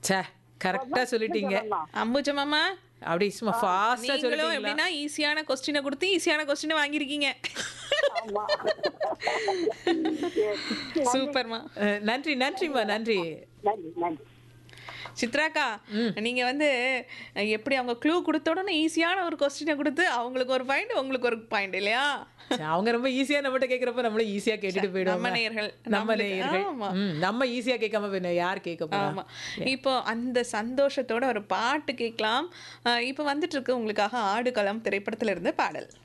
ச்சே கரெக்டா சொல்லிட்டீங்க அம்புஜமாமா அப்படி சும்மா ஃபாஸ்டா நீங்களும் சொல்லிட்டீங்களா எப்படின்னா ஈஸியான கொஸ்டினை கொடுத்து ஈஸியான கொஸ்டினை வாங்கியிருக்கீங்க ஆமா சூப்பர்மா அஹ், நன்றி நன்றிம்மா நன்றி நன்றி நன்றி சித்ராக்கா நீங்க வந்து அஹ், எப்படி அவங்க க்ளூ கொடுத்த உடனே ஈஸியான ஒரு கொஸ்டினை கொடுத்து அவங்களுக்கு ஒரு பாயிண்ட் உங்களுக்கு ஒரு பாயிண்ட் இல்லையா சரி, அவங்க ரொம்ப ஈஸியா நம்மகிட்ட கேக்குறப்ப நம்மளும் ஈஸியா கேட்டுட்டு போயிடுவோம் நம்ம நேயர்கள், நம்ம நம்மளுக்கு- நேயர்கள் ஆமா. ம், நம்ம ஈஸியா கேட்காம பின்ன யார் கேட்க போறா ஆமா இப்போ அந்த சந்தோஷத்தோட ஒரு பாட்டு கேட்கலாம் அஹ், இப்போ வந்துட்டு இருக்கு உங்களுக்காக ஆடுகளம் திரைப்படத்துல இருந்து பாடல்